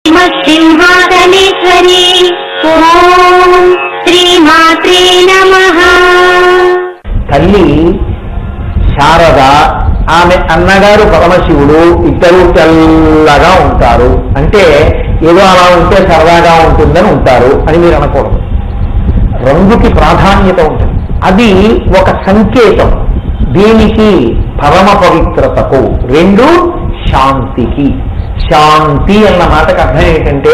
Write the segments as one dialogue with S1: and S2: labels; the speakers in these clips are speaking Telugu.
S1: శ్రీమత్సింహాసనేశ్వరి ఓం శ్రీమాత్రే నమః
S2: తల్లి శారద ఆమె అన్నగారు పరమశివుడు ఇద్దరు తెల్లగా ఉంటారు అంటే ఏదో అలా ఉంటే సరదాగా ఉంటుందని ఉంటారు అని మీరు అనకూడదు రంగుకి ప్రాధాన్యత ఉంటుంది అది ఒక సంకేతం దీనికి పరమ పవిత్రతకు రెండు శాంతికి శాంతి అన్న మాటకు అర్థం ఏంటంటే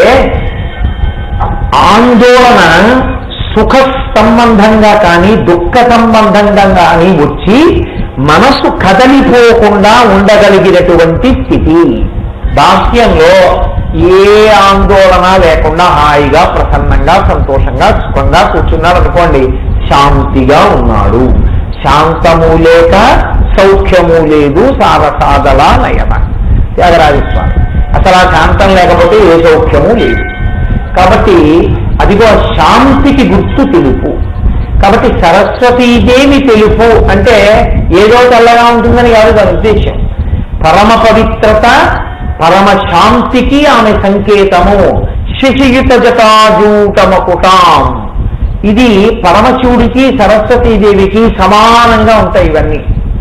S2: ఆందోళన సుఖ సంబంధంగా కానీ దుఃఖ సంబంధంగా కానీ వచ్చి మనసు కదలిపోకుండా ఉండగలిగినటువంటి స్థితి దాస్యంలో ఏ ఆందోళన లేకుండా హాయిగా ప్రసన్నంగా సంతోషంగా సుఖంగా కూర్చున్నాడు అనుకోండి శాంతిగా ఉన్నాడు శాంతము లేక సౌఖ్యము లేదు సారసాదల నయన త్యాగరాజస్వామి అసలు ఆ శాంతం లేకపోతే ఏ సౌఖ్యము లేదు కాబట్టి అదిగో శాంతికి గుర్తు తెలుపు కాబట్టి సరస్వతీదేవి తెలుపు అంటే ఏదో తెల్లగా ఉంటుందని కాదు దాని ఉద్దేశం పరమ పవిత్రత పరమ శాంతికి ఆమె సంకేతము శశియుత జటాజూటమకుటాం ఇది పరమశివుడికి సరస్వతీదేవికి సమానంగా ఉంటాయి ఇవన్నీ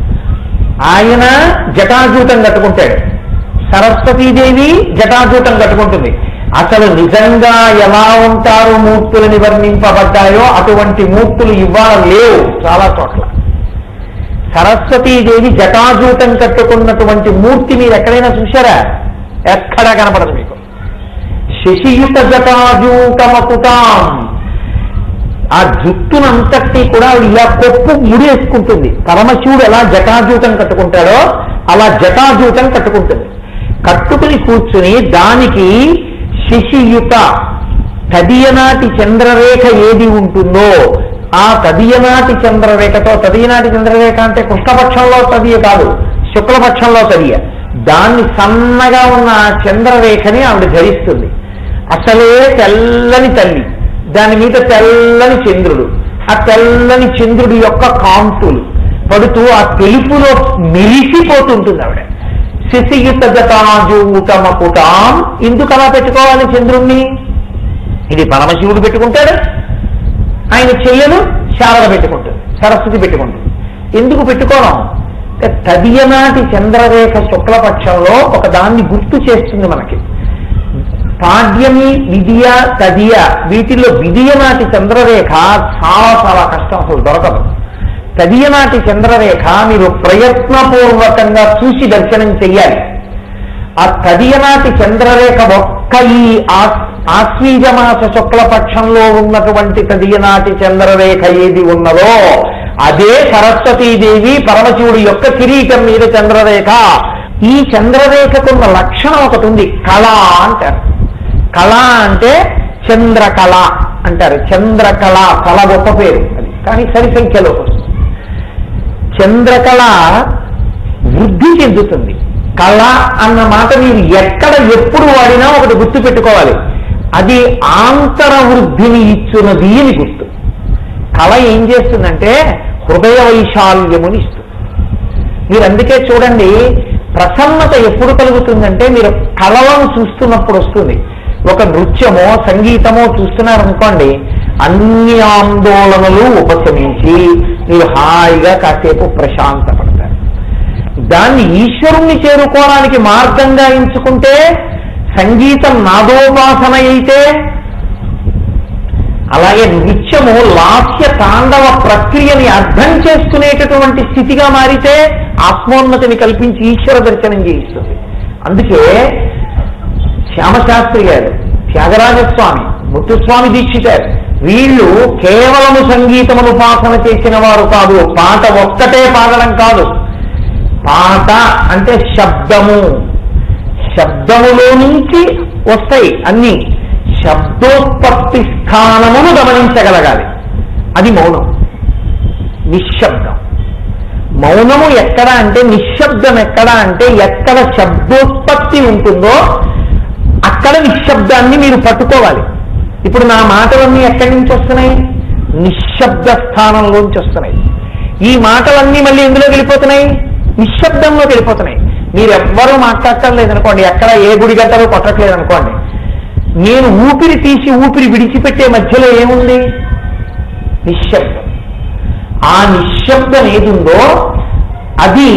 S2: ఆయన జటాజూటం కట్టుకుంటాడు సరస్వతీదేవి జటాజూటం కట్టుకుంటుంది అసలు నిజంగా ఎలా ఉంటారు మూర్తులని వర్ణింపబడ్డాయో అటువంటి మూర్తులు ఇవాళ లేవు చాలా చోట్ల సరస్వతీదేవి జటాజూటం కట్టుకున్నటువంటి మూర్తి మీరు ఎక్కడైనా చూశారా ఎక్కడా కనపడదు మీకు శశియుత జటాజూటమకుటాం ఆ జుట్టునంతటి కూడా ఆవిడ ఇలా కొప్పు ముడేసుకుంటుంది పరమశివుడు ఎలా జటాజూటం కట్టుకుంటాడో అలా జటాజూటం కట్టుకుంటుంది కట్టుకుని కూర్చుని దానికి శశియుత తదియనాటి చంద్రరేఖ ఏది ఉంటుందో ఆ తదియనాటి చంద్రరేఖతో తదియనాటి చంద్రరేఖ అంటే కృష్ణపక్షంలో తదియ కాదు శుక్లపక్షంలో తదియ దాన్ని సన్నగా ఉన్న ఆ చంద్రరేఖని ఆవిడ ధరిస్తుంది అసలే తెల్లని తల్లి దాని మీద తెల్లని చంద్రుడు ఆ తెల్లని చంద్రుడి యొక్క కాంతులు పడుతూ ఆ తెలుపులో మెరిసిపోతుంటుంది ఆవిడ శశియుత జటాజూటమకుటాం ఎందుకు అలా పెట్టుకోవాలి చంద్రుణ్ణి ఇది పరమశివుడు పెట్టుకుంటాడు ఆయన చెల్లెలు శారద పెట్టుకుంటుంది సరస్వతి పెట్టుకుంటుంది ఎందుకు పెట్టుకోవడం అంటే తదియనాటి చంద్రరేఖ శుక్లపక్షంలో ఒక దాన్ని గుర్తు చేస్తుంది మనకి పాడ్యమి విధియ తదియ వీటిల్లో విధియ నాటి చంద్రరేఖ చాలా చాలా కష్టం అసలు దొరకదు తదియ నాటి చంద్రరేఖ మీరు ప్రయత్నపూర్వకంగా చూసి దర్శనం చెయ్యాలి ఆ తదియనాటి చంద్రరేఖ ఒక్క ఈ ఆ- ఆశ్వీజమాస శుక్లపక్షంలో ఉన్నటువంటి తదియనాటి చంద్రరేఖ ఏది ఉన్నదో అదే సరస్వతీదేవి పరమశివుడి యొక్క కిరీటం మీద చంద్రరేఖ ఈ చంద్రరేఖకున్న లక్షణం ఒకటి ఉంది కళ అంటారు కళ అంటే చంద్రకళ అంటారు చంద్రకళ కళ గొప్ప పేరు అది కానీ సరి సంఖ్యలో వస్తుంది చంద్రకళ వృద్ధి చెందుతుంది కళ అన్న మాట మీరు ఎక్కడ ఎప్పుడు వాడినా ఒకటి గుర్తు పెట్టుకోవాలి అది ఆంతర వృద్ధిని ఇచ్చున్నది అని గుర్తు కళ ఏం చేస్తుందంటే హృదయ వైశాల్యముని ఇస్తుంది మీరు అందుకే చూడండి ప్రసన్నత ఎప్పుడు కలుగుతుందంటే మీరు కళలను చూస్తున్నప్పుడు వస్తుంది ఒక నృత్యమో సంగీతమో చూస్తున్నారనుకోండి అన్ని ఆందోళనలు ఉపశమించి మీరు హాయిగా కాసేపు ప్రశాంతపడతారు దాన్ని ఈశ్వరుణ్ణి చేరుకోవడానికి మార్గంగా ఎంచుకుంటే సంగీతం నాదోపాసన అయితే అలాగే నృత్యము లాస్య తాండవ ప్రక్రియని అర్థం చేసుకునేటటువంటి స్థితిగా మారితే ఆత్మోన్నతిని కల్పించి ఈశ్వర దర్శనం చేయిస్తుంది అందుకే శ్యామశాస్త్రి గారు త్యాగరాజస్వామి ముత్తుస్వామి దీక్షితారు వీళ్ళు కేవలము సంగీతమును ఉపాసన చేసిన వారు కాదు పాట ఒక్కటే పాడడం కాదు పాట అంటే శబ్దము శబ్దములో నుంచి వస్తాయి అన్ని శబ్దోత్పత్తి స్థానమును గమనించగలగాలి అది మౌనం నిశ్శబ్దం మౌనము ఎక్కడ అంటే నిశ్శబ్దం ఎక్కడ అంటే ఎక్కడ శబ్దోత్పత్తి ఉంటుందో అక్కడ నిశ్శబ్దాన్ని మీరు పట్టుకోవాలి ఇప్పుడు నా మాటలన్నీ ఎక్కడి నుంచి వస్తున్నాయి నిశ్శబ్ద స్థానంలోంచి వస్తున్నాయి ఈ మాటలన్నీ మళ్ళీ ఎందులోకి వెళ్ళిపోతున్నాయి నిశ్శబ్దంలోకి వెళ్ళిపోతున్నాయి మీరు ఎవ్వరూ మాట్లాడటం లేదనుకోండి ఎక్కడ ఏ గుడి గంటలు కొట్టట్లేదు అనుకోండి నేను ఊపిరి తీసి ఊపిరి విడిచిపెట్టే మధ్యలో ఏముంది నిశ్శబ్దం ఆ నిశ్శబ్దం ఏదుందో అది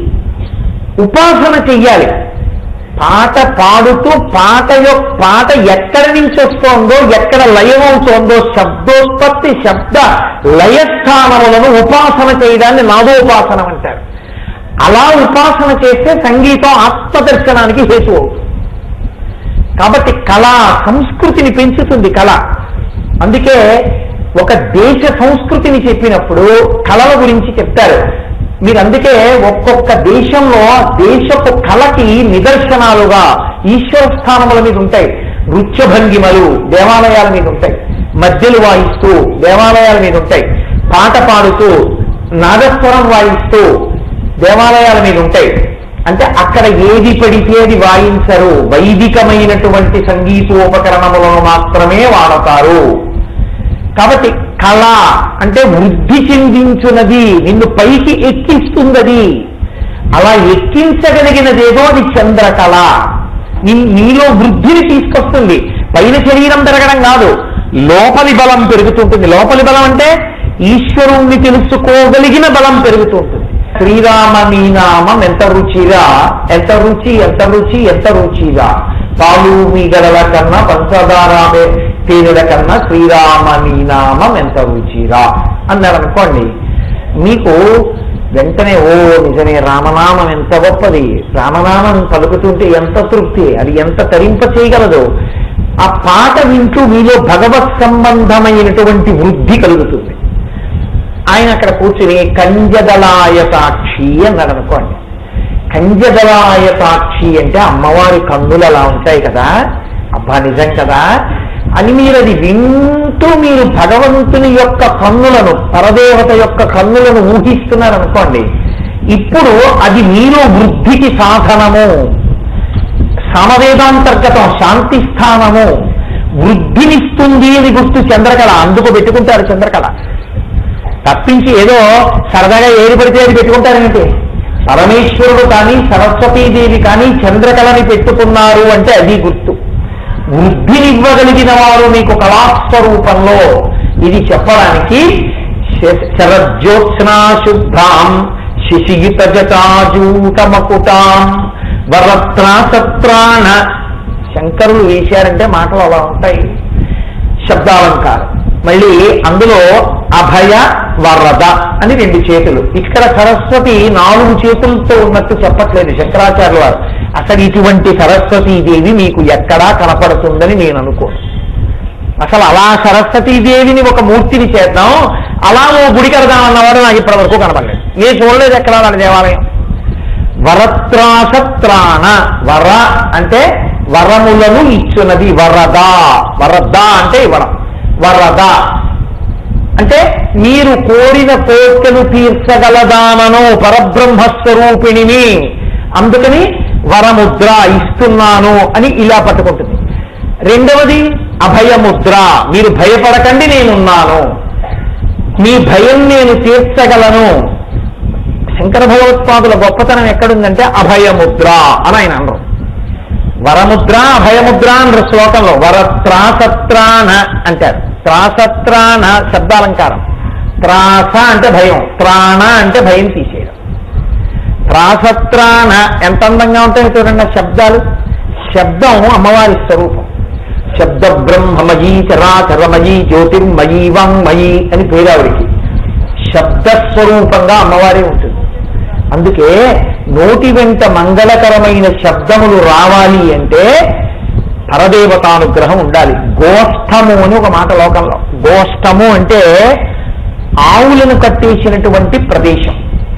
S2: ఉపాసన చెయ్యాలి పాట పాడుతూ పాట యొక్క పాట ఎక్కడి నుంచి వస్తోందో ఎక్కడ లయమవుతోందో శబ్దోత్పత్తి శబ్ద లయస్థానములను ఉపాసన చేయడాన్ని నాదోపాసనం అంటారు అలా ఉపాసన చేస్తే సంగీతం ఆత్మదర్శనానికి హేతు అవుతుంది కాబట్టి కళ సంస్కృతిని పెంచుతుంది కళ అందుకే ఒక దేశ సంస్కృతిని చెప్పినప్పుడు కళల గురించి చెప్తారు మీరు అందుకే ఒక్కొక్క దేశంలో దేశపు కళకి నిదర్శనాలుగా ఈశ్వర స్థానముల మీద ఉంటాయి నృత్య భంగిమలు దేవాలయాల మీద ఉంటాయి మధ్యలు వాయిస్తూ దేవాలయాల మీద ఉంటాయి పాట పాడుతూ నాదస్వరం వాయిస్తూ దేవాలయాల మీద ఉంటాయి అంటే అక్కడ ఏది పడితే అది వాయించరు వైదికమైనటువంటి సంగీతోపకరణములను మాత్రమే వాడతారు కాబట్టి కళ అంటే వృద్ధి చెందించున్నది నిన్ను పైకి ఎక్కిస్తున్నది అలా ఎక్కించగలిగినదేదో అది చంద్రకళ నీ- నీలో వృద్ధిని తీసుకొస్తుంది పైన శరీరం పెరగడం కాదు లోపలి బలం పెరుగుతుంటుంది లోపలి బలం అంటే ఈశ్వరుణ్ణి తెలుసుకోగలిగిన బలం పెరుగుతుంటుంది శ్రీరామ నీ నామం ఎంత రుచిరా ఎంత రుచి ఎంత రుచి ఎంత రుచిరా పాలు మీ గడల కన్నా పంచదార మే- తేనెల కన్నా శ్రీరామ నీ నామం ఎంత రుచిరా అన్నారు అనుకోండి మీకు వెంటనే ఓ నిజమే రామనామం ఎంత గొప్పది రామనామం పలుకుతుంటే ఎంత తృప్తి అది ఎంత తరింప చేయగలదు ఆ పాట వింటూ మీలో భగవత్ సంబంధమైనటువంటి వృద్ధి కలుగుతుంది ఆయన అక్కడ కూర్చుని కంజదలాయతాక్షి అన్నాడు అనుకోండి కంజదలాయతాక్షి అంటే అమ్మవారి కన్నులు అలా ఉంటాయి కదా అబ్బా నిజం కదా అని మీరు అది వింటూ మీరు భగవంతుని యొక్క కన్నులను పరదేవత యొక్క కన్నులను ఊహిస్తున్నారు అనుకోండి ఇప్పుడు అది మీలో వృద్ధికి సాధనము సమవేదాంతర్గతం శాంతి స్థానము వృద్ధినిస్తుంది అని గుర్తు చంద్రకళ అందుకు పెట్టుకుంటారు చంద్రకళ తప్పించి ఏదో సరదాగా ఏది పడితే అది పెట్టుకుంటారేంటి పరమేశ్వరుడు కానీ సరస్వతీదేవి కానీ చంద్రకళని పెట్టుకున్నారు అంటే అది గుర్తు వృద్ధినివ్వగలిగిన వారు మీకు కళాస్వరూపంలో ఇది చెప్పడానికి శ- శరజ్యోత్స్నా శుద్ధాం శిశియుత జటాజూటమకుటాం వరత్రాసత్రాణ శంకరులు వేశారంటే మాటలు అలా ఉంటాయి శబ్దాలంకారం మళ్ళీ అందులో అభయ వరద అని రెండు చేతులు ఇక్కడ సరస్వతి నాలుగు చేతులతో ఉన్నట్టు చెప్పట్లేదు శంకరాచార్యుల వారు అసలు ఇటువంటి సరస్వతీదేవి మీకు ఎక్కడా కనపడుతుందని నేను అనుకోను అసలు అలా సరస్వతీదేవిని ఒక మూర్తిని చేద్దాం అలా ఓ గుడి కడదామన్నవాడు నాకు ఇప్పటి వరకు కనపడలేదు నేను చూడలేదు ఎక్కడ వాళ్ళ దేవాలయం వరత్రాసత్రాణ వర అంటే వరములను ఇచ్చున్నది వరద వరద అంటే ఇవ్వడం వరద అంటే మీరు కోరిన కోరికలు తీర్చగలదానను పరబ్రహ్మస్వరూపిణిని అందుకని వరముద్ర ఇస్తున్నాను అని ఇలా పట్టుకుంటుంది రెండవది అభయముద్ర మీరు భయపడకండి నేనున్నాను మీ భయం నేను తీర్చగలను శంకర భగవత్పాదుల గొప్పతనం ఎక్కడుందంటే అభయముద్ర అని ఆయన అన్నారు వరముద్ర అభయముద్ర అన్నారు శ్లోకంలో వరత్రాసత్రాణ అంటారు త్రాసత్రాణ శబ్దాలంకారం త్రాస అంటే భయం త్రాణ అంటే భయం తీసేయడం త్రాసత్రాణ ఎంత అందంగా ఉంటాయో చూడండి ఆ శబ్దాలు శబ్దం అమ్మవారి స్వరూపం శబ్ద బ్రహ్మమయీ చరాచరమయీ జ్యోతిర్మయీ వాంగ్మయీ అని పేరావిడికి శబ్దస్వరూపంగా అమ్మవారే ఉంటుంది అందుకే నోటి వెంట మంగళకరమైన శబ్దములు రావాలి అంటే పరదేవతానుగ్రహం ఉండాలి గోష్టము అని ఒక మాట లోకంలో గోష్టము అంటే ఆవులను కట్టేసినటువంటి ప్రదేశం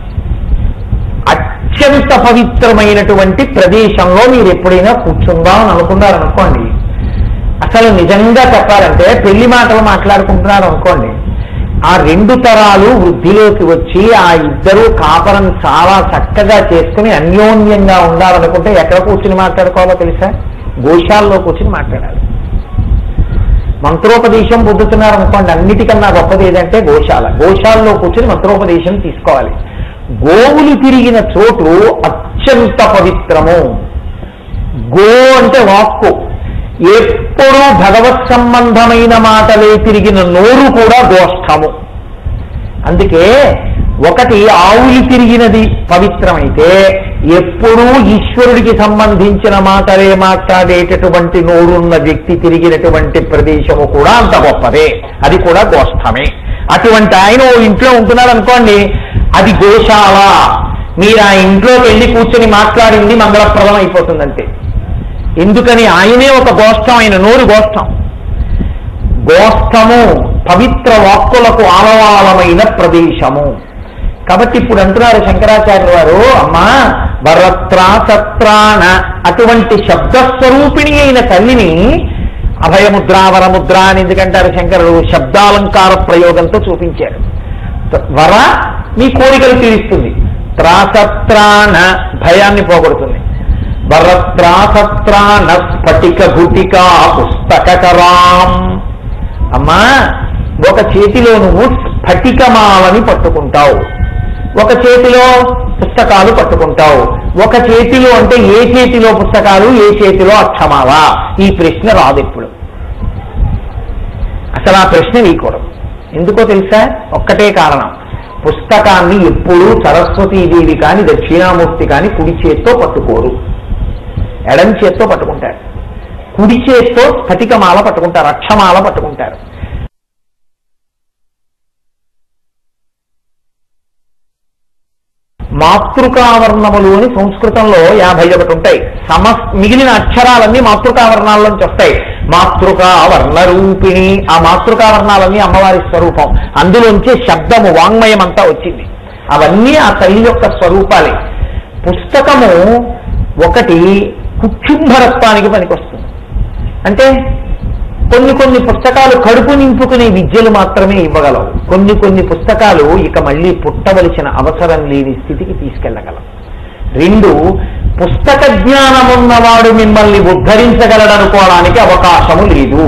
S2: అత్యంత పవిత్రమైనటువంటి ప్రదేశంలో మీరు ఎప్పుడైనా కూర్చుందాం అని అనుకున్నారనుకోండి అసలు నిజంగా చెప్పాలంటే పెళ్లి మాటలు మాట్లాడుకుంటున్నారు అనుకోండి ఆ రెండు తరాలు వృద్ధిలోకి వచ్చి ఆ ఇద్దరు కాపరం చాలా చక్కగా చేసుకుని అన్యోన్యంగా ఉండాలనుకుంటే ఎక్కడ కూర్చుని మాట్లాడుకోవాలో తెలుసా గోశాల్లో కూర్చుని మాట్లాడాలి మంత్రోపదేశం పొందుతున్నారు అనుకోండి అన్నిటికన్నా గొప్పది ఏదంటే గోశాల గోశాలలో కూర్చుని మంత్రోపదేశం తీసుకోవాలి గోవులు తిరిగిన చోటు అత్యంత పవిత్రము గో అంటే వాక్కు ఎప్పుడూ భగవత్ సంబంధమైన మాటలే తిరిగిన నోరు కూడా గోష్ఠము అందుకే ఒకటి ఆవులు తిరిగినది పవిత్రమైతే ఎప్పుడూ ఈశ్వరుడికి సంబంధించిన మాటలే మాట్లాడేటటువంటి నోరున్న వ్యక్తి తిరిగినటువంటి ప్రదేశము కూడా అంత గొప్పదే అది కూడా గోష్ఠమే అటువంటి ఆయన ఓ ఇంట్లో ఉంటున్నాడు అనుకోండి అది గోశాల మీరు ఆ ఇంట్లోకి వెళ్ళి కూర్చొని మాట్లాడింది మంగళప్రదం అయిపోతుందంటే ఎందుకని ఆయనే ఒక గోష్ఠం ఆయన నోరు గోష్ఠం గోష్ఠము పవిత్ర వాక్కులకు ఆలవాలమైన ప్రదేశము కాబట్టి ఇప్పుడు అంటున్నారు శంకరాచార్య వారు అమ్మా వరత్రా సత్రాణ అటువంటి శబ్దస్వరూపిణి అయిన తల్లిని అభయముద్ర వరముద్ర అని ఎందుకంటారు శంకరుడు శబ్దాలంకార ప్రయోగంతో చూపించారు వర మీ కోరికలు తీరుస్తుంది త్రాసత్రాణ భయాన్ని పోగొడుతుంది వరత్రాసత్రాణ స్ఫటిక గుటికా పుస్తకరాం అమ్మా ఒక చేతిలో నువ్వు స్ఫటికమాలని పట్టుకుంటావు ఒక చేతిలో పుస్తకాలు పట్టుకుంటావు ఒక చేతిలో అంటే ఏ చేతిలో పుస్తకాలు ఏ చేతిలో అక్షమాలా ఈ ప్రశ్న రాదు ఇప్పుడు అసలు ఆ ప్రశ్న వీయకూడదు ఎందుకో తెలుసా ఒక్కటే కారణం పుస్తకాన్ని ఎప్పుడూ సరస్వతీదేవి కానీ దక్షిణామూర్తి కానీ కుడి చేత్తో పట్టుకోరు ఎడం చేత్తో పట్టుకుంటారు కుడి చేత్తో స్ఫటికమాల పట్టుకుంటారు అక్షమాల పట్టుకుంటారు మాతృకావర్ణములు అని సంస్కృతంలో యాభై ఒకటి ఉంటాయి సమ మిగిలిన అక్షరాలన్నీ మాతృకావర్ణాల్లోంచి వస్తాయి మాతృకావర్ణ రూపిణి ఆ మాతృకావర్ణాలన్నీ అమ్మవారి స్వరూపం అందులోంచి శబ్దము వాంగ్మయం అంతా వచ్చింది అవన్నీ ఆ తల్లి యొక్క స్వరూపాలే పుస్తకము ఒకటి కుక్షుంభరత్వానికి పనికొస్తుంది అంటే కొన్ని కొన్ని పుస్తకాలు కడుపు నింపుకునే విద్యలు మాత్రమే ఇవ్వగలవు కొన్ని కొన్ని పుస్తకాలు ఇక మళ్ళీ పుట్టవలసిన అవసరం లేని స్థితికి తీసుకెళ్ళగలవు రెండు పుస్తక జ్ఞానమున్నవాడు మిమ్మల్ని ఉద్ధరించగలడనుకోవడానికి అవకాశము లేదు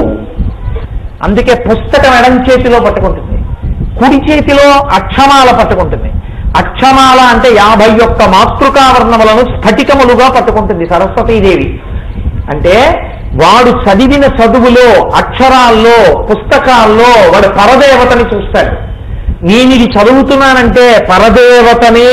S2: అందుకే పుస్తకం ఎడం చేతిలో పట్టుకుంటుంది కుడి చేతిలో అక్షమాల పట్టుకుంటుంది అక్షమాల అంటే యాభై ఒక్క మాతృకావర్ణములను స్ఫటికములుగా పట్టుకుంటుంది సరస్వతీదేవి అంటే వాడు చదివిన చదువులో అక్షరాల్లో పుస్తకాల్లో వాడు పరదేవతని చూస్తాడు నేను ఇది చదువుతున్నానంటే పరదేవతనే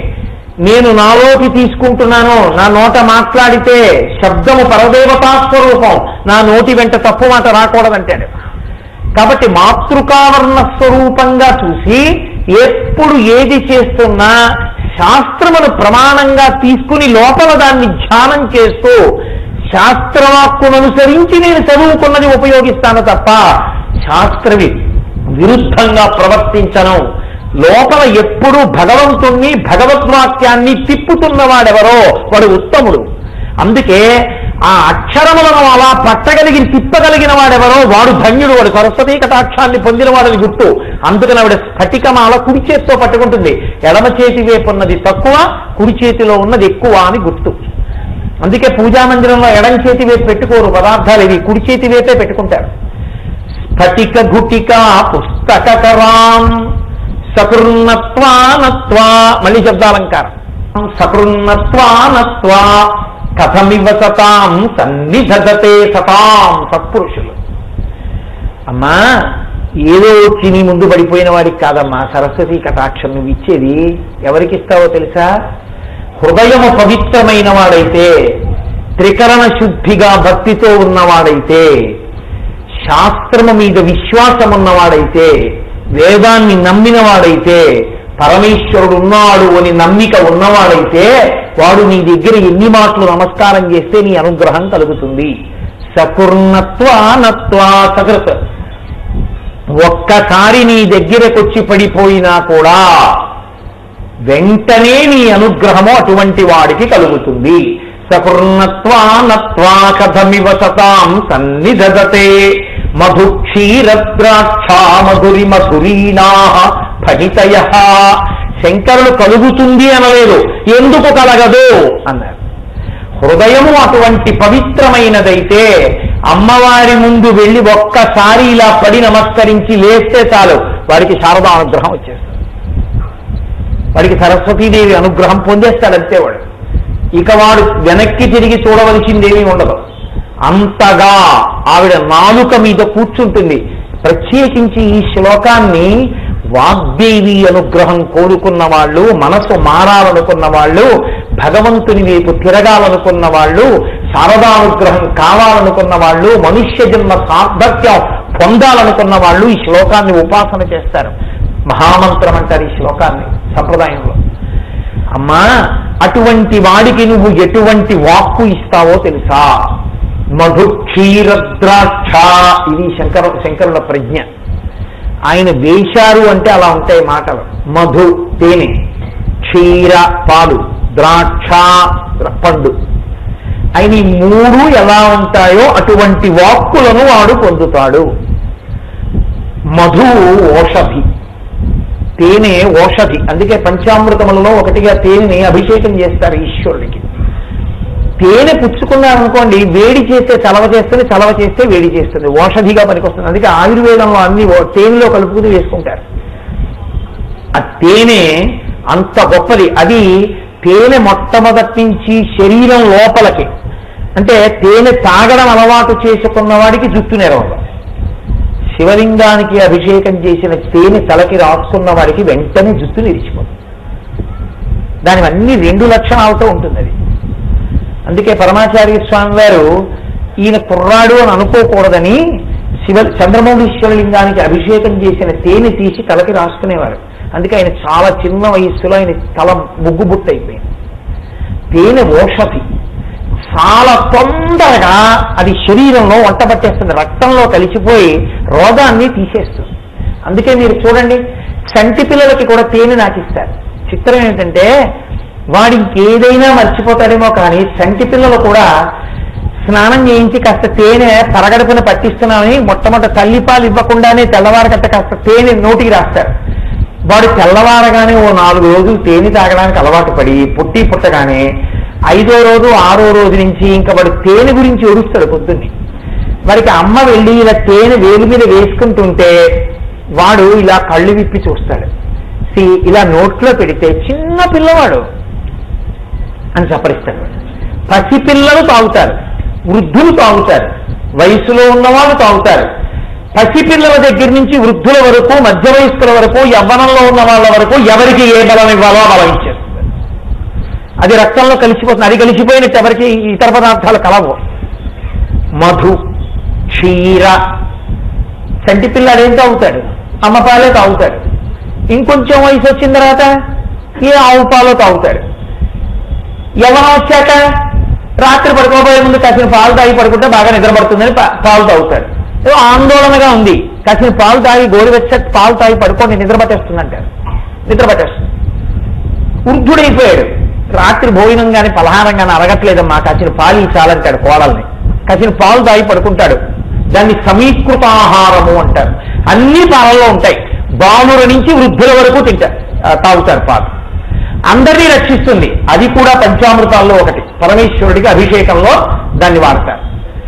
S2: నేను నాలోకి తీసుకుంటున్నాను నా నోట మాట్లాడితే శబ్దము పరదేవతా స్వరూపం నా నోటి వెంట తప్పు మాట రాకూడదంటాడు కాబట్టి మాతృకావర్ణ స్వరూపంగా చూసి ఎప్పుడు ఏది చేస్తున్నా శాస్త్రమును ప్రమాణంగా తీసుకుని లోపల దాన్ని ధ్యానం చేస్తూ శాస్త్రవాక్కును అనుసరించి నేను చదువుకున్నది ఉపయోగిస్తాను తప్ప శాస్త్రవి విరుద్ధంగా ప్రవర్తించను లోపల ఎప్పుడూ భగవంతుణ్ణి భగవద్వాక్యాన్ని తిప్పుతున్నవాడెవరో వాడు ఉత్తముడు అందుకే ఆ అక్షరములను అలా పట్టగలిగి తిప్పగలిగిన వాడెవరో వాడు ధన్యుడు వాడు సరస్వతీ కటాక్షాన్ని పొందిన వాడిని గుర్తు అందుకని ఆవిడ స్ఫటికమాల కుడి చేతితో పట్టుకుంటుంది ఎడమ చేతి వైపు ఉన్నది తక్కువ కుడి చేతిలో ఉన్నది ఎక్కువ అని గుర్తు అందుకే పూజా మందిరంలో ఎడం చేతి వైపు పెట్టుకోరు పదార్థాలు ఇవి కుడి చేతి వైపే పెట్టుకుంటారు స్ఫటిక గుటిక పుస్తకరాం సకృన్నత్వానత్వా మళ్ళీ శబ్దాలంకారం సకృన్నత్వానత్వా కథమివ సతాం సన్నిధతే సతాం సత్పురుషులు అమ్మా ఏదో వచ్చి నీ ముందు పడిపోయిన వాడికి కాదమ్మా సరస్వతి కటాక్షం నువ్వు ఇచ్చేది ఎవరికి ఇస్తావో తెలుసా హృదయము పవిత్రమైన వాడైతే త్రికరణ శుద్ధిగా భక్తితో ఉన్నవాడైతే శాస్త్రము మీద విశ్వాసం ఉన్నవాడైతే వేదాన్ని నమ్మినవాడైతే పరమేశ్వరుడు ఉన్నాడు అని నమ్మిక ఉన్నవాడైతే వాడు నీ దగ్గర ఎన్ని మాటలు నమస్కారం చేస్తే నీ అనుగ్రహం కలుగుతుంది సకుర్ణత్వ నత్వ సకృత్ ఒక్కసారి నీ దగ్గరకొచ్చి పడిపోయినా కూడా వెంటనే నీ అనుగ్రహము అటువంటి వాడికి కలుగుతుంది సకృన్నత్వా నత్వా కథమివ సతాం సన్నిధతే మధు క్షీరద్రాక్ష మధురి మధురీనా ఫణితయ శంకరులు కలుగుతుంది అనలేదు ఎందుకు కలగదు అన్నారు హృదయము అటువంటి పవిత్రమైనదైతే అమ్మవారి ముందు వెళ్ళి ఒక్కసారి ఇలా పడి నమస్కరించి లేస్తే చాలు వారికి శారదా అనుగ్రహం వచ్చేస్తుంది వాడికి సరస్వతీదేవి అనుగ్రహం పొందేస్తాడు అంతే వాడు ఇక వాడు వెనక్కి తిరిగి చూడవలసిందేమీ ఉండదు అంతగా ఆవిడ నాలుక మీద కూర్చుంటుంది ప్రత్యేకించి ఈ శ్లోకాన్ని వాగ్దేవి అనుగ్రహం కోరుకున్న వాళ్ళు మనసు మారాలనుకున్న వాళ్ళు భగవంతుని వైపు తిరగాలనుకున్న వాళ్ళు శారదానుగ్రహం కావాలనుకున్న వాళ్ళు మనుష్య జన్మ సార్థక్యం పొందాలనుకున్న వాళ్ళు ఈ శ్లోకాన్ని ఉపాసన చేస్తారు మహామంత్రం అంటారు ఈ శ్లోకాన్ని సంప్రదాయంలో అమ్మా అటువంటి వాడికి నువ్వు ఎటువంటి వాక్కు ఇస్తావో తెలుసా మధు క్షీరద్రాక్ష ఇది శంకర శంకరుల ప్రజ్ఞ ఆయన వేశారు అంటే అలా ఉంటాయి మాటలు మధు తేనె క్షీర పాలు ద్రాక్ష పండు ఆయన ఈ మూడు ఎలా ఉంటాయో అటువంటి వాక్కులను వాడు పొందుతాడు మధు ఓషధి తేనె ఓషధి అందుకే పంచామృతములలో ఒకటిగా తేనెని అభిషేకం చేస్తారు ఈశ్వరుడికి తేనె పుచ్చుకున్నారనుకోండి వేడి చేస్తే చలవ చేస్తుంది చలవ చేస్తే వేడి చేస్తుంది ఓషధిగా పనికొస్తుంది అందుకే ఆయుర్వేదంలో అన్ని ఓ- తేనెలో కలుపుకుని వేసుకుంటారు ఆ తేనె అంత గొప్పది అది తేనె మొట్టమొదటి నుంచి శరీరం లోపలికి అంటే తేనె తాగడం అలవాటు చేసుకున్న వాడికి జుట్టు నెరవదు శివలింగానికి అభిషేకం చేసిన తేనె తలకి రాసుకున్న వాడికి వెంటనే జుట్టు నిలిచిపోతుంది దానివన్నీ రెండు లక్షణాలతో ఉంటుంది అది అందుకే పరమాచార్య స్వామి వారు ఈయన కుర్రాడు అని అనుకోకూడదని శివ చంద్రమౌళీశ్వర లింగానికి అభిషేకం చేసిన తేనె తీసి తలకి రాసుకునేవారు అందుకే ఆయన చాలా చిన్న వయస్సులో ఆయన తల ముగ్గు బుట్ట అయిపోయింది తేనె ఓషధి చాలా తొందరగా అది శరీరంలో వంట పట్టేస్తుంది రక్తంలో కలిసిపోయి రోగాన్ని తీసేస్తుంది అందుకే మీరు చూడండి చంటి పిల్లలకి కూడా తేనె నాకిస్తారు చిత్రం ఏంటంటే వాడు ఇంకేదైనా మర్చిపోతాడేమో కానీ చంటి పిల్లలు కూడా స్నానం చేయించి కాస్త తేనె తరగడుపున పట్టిస్తున్నామని మొట్టమొదటి తల్లిపాలు ఇవ్వకుండానే తెల్లవారకట్ట కాస్త తేనె నోటికి రాస్తారు వాడు తెల్లవారగానే ఓ నాలుగు రోజులు తేనె తాగడానికి అలవాటు పడి పుట్టి పుట్టగానే ఐదో రోజు ఆరో రోజు నుంచి ఇంకా వాడు తేనె గురించి ఏడుస్తాడు పొద్దున్నే వాడికి అమ్మ వెళ్ళి ఇలా తేనె వేలు మీద వేసుకుంటుంటే వాడు ఇలా కళ్ళు విప్పి చూస్తాడు సి ఇలా నోట్లో పెడితే చిన్న పిల్లవాడు అని చప్పరిస్తాడు వాడు. పసిపిల్లలు తాగుతారు వృద్ధులు తాగుతారు వయసులో ఉన్నవాళ్ళు తాగుతారు పసిపిల్లల దగ్గర నుంచి వృద్ధుల వరకు మధ్య వయస్కుల వరకు యవ్వనంలో ఉన్న వాళ్ళ వరకు ఎవరికి ఏ బలం ఇవ్వాలో ఆ బలం ఇచ్చేస్తారు అది రక్తంలో కలిసిపోతుంది అది కలిసిపోయినట్టు ఎవరికి ఇతర పదార్థాలు కలవు మధు క్షీర చంటి పిల్లాడు ఏం తాగుతాడు అమ్మ పాలే తాగుతాడు ఇంకొంచెం వయసు వచ్చిన తర్వాత ఏ ఆవు పాలో తాగుతాడు యవనం వచ్చాక రాత్రి పడుకోబోయే ముందు కాసిన పాలు తాగి పడుకుంటే బాగా నిద్రపడుతుందని పా- పాలు తాగుతాడు ఏదో ఆందోళనగా ఉంది కాసిన పాలు తాగి గోరువెచ్చ పాలు తాగి పడుకోండి నిద్ర పట్టేస్తుంది అంటారు నిద్ర పట్టేస్తుంది వృద్ధుడైపోయాడు రాత్రి భోజనం కానీ పలహారం కానీ అరగట్లేదమ్మా కాసిన పాలు చాలంటాడు కోడల్ని కాసిన పాలు తాగి పడుకుంటాడు దాన్ని సమీకృత ఆహారము అంటారు అన్ని పాలల్లో ఉంటాయి బాలుర నుంచి వృద్ధుల వరకు తింటారు ఆ, తాగుతారు పాలు అందరినీ రక్షిస్తుంది అది కూడా పంచామృతాల్లో ఒకటి పరమేశ్వరుడికి అభిషేకంలో దాన్ని వాడతారు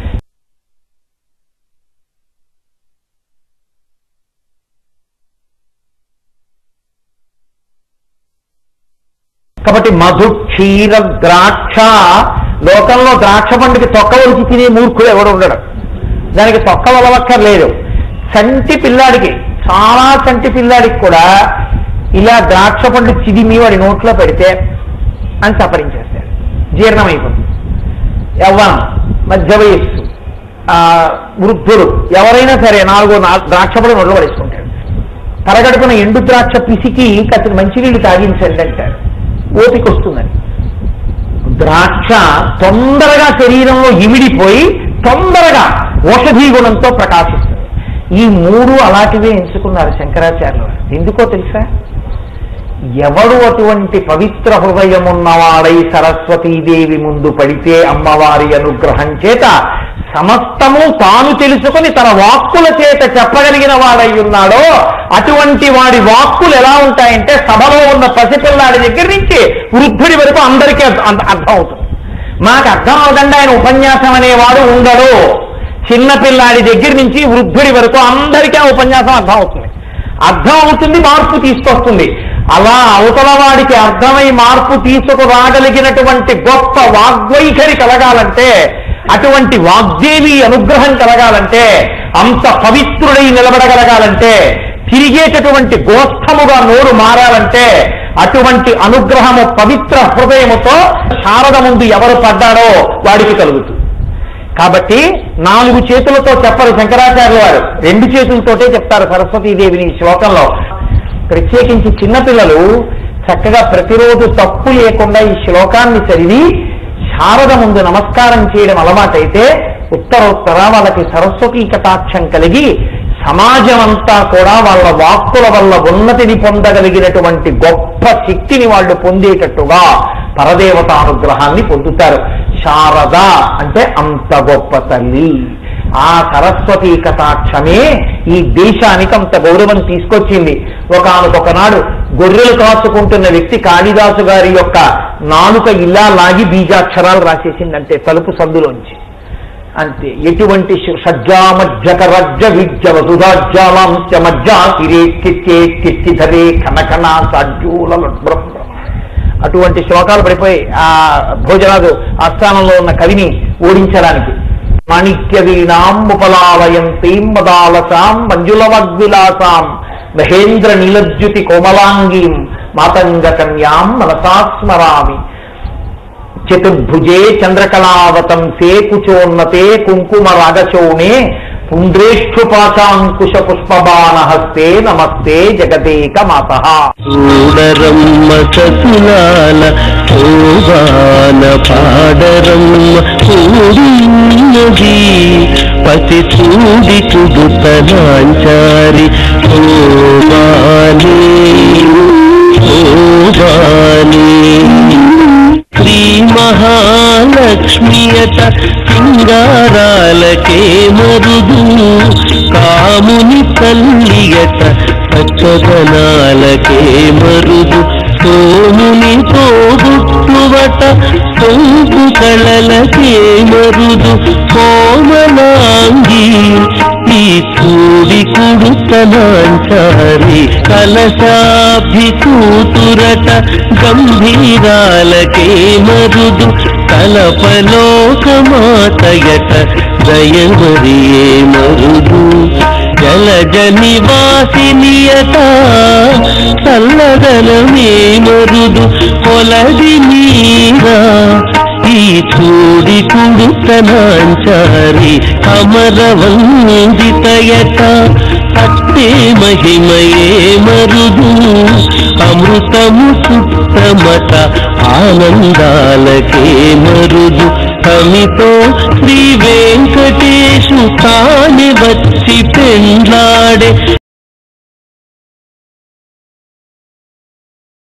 S2: కాబట్టి మధు క్షీర ద్రాక్ష లోకంలో ద్రాక్ష పండుకి తొక్క ఒలిచి తినే మూర్ఖుడు ఎవడు ఉండడు దానికి తొక్క వలవక్కర్లేదు చంటి పిల్లాడికి చాలా చంటి పిల్లాడికి కూడా ఇలా ద్రాక్ష పండు చిదిమి వాడి నోట్లో పెడితే అని సపరించేస్తాడు జీర్ణమైపోతుంది యవ్వనం మధ్య వయస్సు ఆ, వృద్ధుడు ఎవరైనా సరే నాలుగో నా- ద్రాక్ష పళ్ళు నోట్లో పడేసుకుంటాడు తరగడుపున ఎండు ద్రాక్ష పిసికి కత్తి మంచినీళ్ళు తాగించండి అంటారు ఓపిక వస్తుందని ద్రాక్ష తొందరగా శరీరంలో ఇమిడిపోయి తొందరగా ఔషధీ గుణంతో ప్రకాశిస్తుంది ఈ మూడు అలాంటివే ఎంచుకున్నారు శంకరాచార్యులు వారు ఎందుకో తెలుసా ఎవడు అటువంటి పవిత్ర హృదయమున్నవాడై సరస్వతీదేవి ముందు పడితే అమ్మవారి అనుగ్రహం చేత సమస్తము తాను తెలుసుకొని తన వాక్కుల చేత చెప్పగలిగిన వాడై ఉన్నాడో అటువంటి వాడి వాక్కులు ఎలా ఉంటాయంటే సభలో ఉన్న పసిపిల్లాడి దగ్గర నుంచి వృద్ధుడి వరకు అందరికీ అర్థ- అర్థ- అర్థం అవుతుంది మాకు అర్థం అవదండి ఆయన ఉపన్యాసం అనేవాడు ఉండడు చిన్నపిల్లాడి దగ్గర నుంచి వృద్ధుడి వరకు అందరికీ ఆ ఉపన్యాసం అర్థం అవుతుంది అర్థం అవుతుంది మార్పు తీసుకొస్తుంది అలా అవతల వాడికి అర్థమై మార్పు తీసుకురాగలిగినటువంటి గొప్ప వాగ్వైఖరి కలగాలంటే అటువంటి వాగ్దేవి అనుగ్రహం కలగాలంటే అంత పవిత్రుడై నిలబడగలగాలంటే తిరిగేటటువంటి గోస్థముగా నోరు మారాలంటే అటువంటి అనుగ్రహము పవిత్ర హృదయముతో శారద ముందు ఎవరు పడ్డాడో వాడికి కలుగుతుంది కాబట్టి నాలుగు చేతులతో చెప్పరు శంకరాచార్యుల వారు రెండు చేతులతోటే చెప్తారు సరస్వతీదేవిని ఈ శ్లోకంలో ప్రత్యేకించి చిన్నపిల్లలు చక్కగా ప్రతిరోజు తప్పు లేకుండా ఈ శ్లోకాన్ని చదివి శారద ముందు నమస్కారం చేయడం అలవాటైతే ఉత్తరోత్తర వాళ్ళకి సరస్వతీ కటాక్షం కలిగి సమాజం అంతా కూడా వాళ్ళ వాక్కుల వల్ల ఉన్నతిని పొందగలిగినటువంటి గొప్ప శక్తిని వాళ్ళు పొందేటట్టుగా పరదేవత అనుగ్రహాన్ని పొందుతారు శారద అంటే అంత గొప్ప తల్లి ఆ సరస్వతీ కటాక్షమే ఈ దేశానికి అంత గౌరవం తీసుకొచ్చింది ఒకనొకనాడు గొర్రెలు కాచుకుంటున్న వ్యక్తి కాళిదాసు గారి యొక్క నాలుక ఇలా లాగి బీజాక్షరాలు రాసేసిందంటే తలుపు సందులోంచి అంతే ఎటువంటి షడ్జామజ్జక రజ్జ విద్య వసుధాజ్జాలాంశ మజ్జా తిరే కిచ్చే కిచ్చిధరే కనకన సాడ్యూల బ్రహ్మ అటువంటి శ్లోకాలు పడిపోయి ఆ భోజనాదు ఆస్థానంలో ఉన్న కవిని ఓడించడానికి మాణిక్య వీణాం ఉపలాలయంతీం మదాలసాం మంజులవగ్విలాసాం మహేంద్ర నీలజ్యుతి కోమలాంగీం మాతంగ కన్యాం మనసా స్మరామి చతుర్భుజే చంద్రకళావతంసే కుచోన్నతే కుంకుమ రాగచౌణే పుండ్రేష్ఠుపాశాంకుశ పుష్పబాణహస్తే నమస్తే జగదేక మాత
S3: చూడరమ్మ సతులాల శోభాన పాడరమ్మ కూడినది పతి చూడి చుడుతనాంచారి శోభాని శోభాని శ్రీ మహాలక్ష్మియత సింగారాలకే మరుదు కాముని తల్లియత సచ్చదనాలకే మరుదు సోముని తోబుట్టువట సొంపు కళలకే మరుదు కోమలాంగి ఈ చూడి కుడుతనాంచారి కలశాభి కూతురట గంభీరాలకే మరుదు కలపలోకమాతయట దయమరియే మరుదు జలజ నివాసినియత చల్లదనమే మరుదు కొలది నీరా ఈ చూడి కుడుతనాంచారి అమరవందితయత అత్తే మహిమయే మరుదు అమృతము సుత్తమత ఆనందాలకే మరుదు కమితో శ్రీ వెంకటేశు కాని వచ్చి పెండ్లాడే